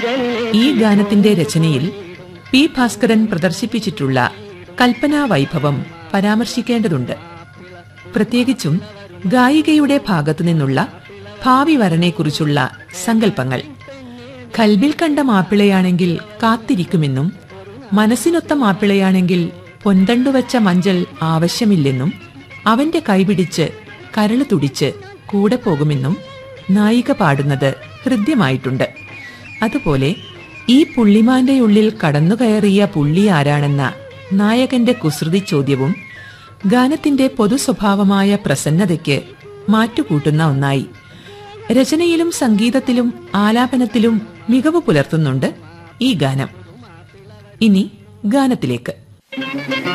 ഈ ഗാനത്തിന്റെ രചനയിൽ പി ഭാസ്കരൻ പ്രദർശിപ്പിച്ചിട്ടുള്ള കൽപ്പനാ വൈഭവം പരാമർശിക്കേണ്ടതുണ്ട് പ്രത്യേകിച്ചും ഗായികയുടെ ഭാഗത്തു നിന്നുള്ള ഭാവി വരനെക്കുറിച്ചുള്ള സങ്കല്പങ്ങൾ കൽബിൽ കണ്ട മാപ്പിളയാണെങ്കിൽ കാത്തിരിക്കുമെന്നും മനസ്സിനൊത്ത മാപ്പിളയാണെങ്കിൽ പൊന്തണ്ടുവച്ച മഞ്ചൽ ആവശ്യമില്ലെന്നും അവന്റെ കൈപിടിച്ച് കരള് തുടിച്ച് കൂടെ പോകുമെന്നും നായിക പാടുന്നത് ഹൃദ്യമായിട്ടുണ്ട് അതുപോലെ ഈ പുള്ളിമാന്റെ ഉള്ളിൽ കടന്നുകയറിയ പുള്ളി ആരാണെന്ന നായകന്റെ കുസൃതി ചോദ്യവും ഗാനത്തിന്റെ പൊതു സ്വഭാവമായ പ്രസന്നതയ്ക്ക് മാറ്റുകൂട്ടുന്ന ഒന്നായി രചനയിലും സംഗീതത്തിലും ആലാപനത്തിലും മികവ് പുലർത്തുന്നുണ്ട് ഈ ഗാനം ഇനി ഗാനത്തിലേക്ക്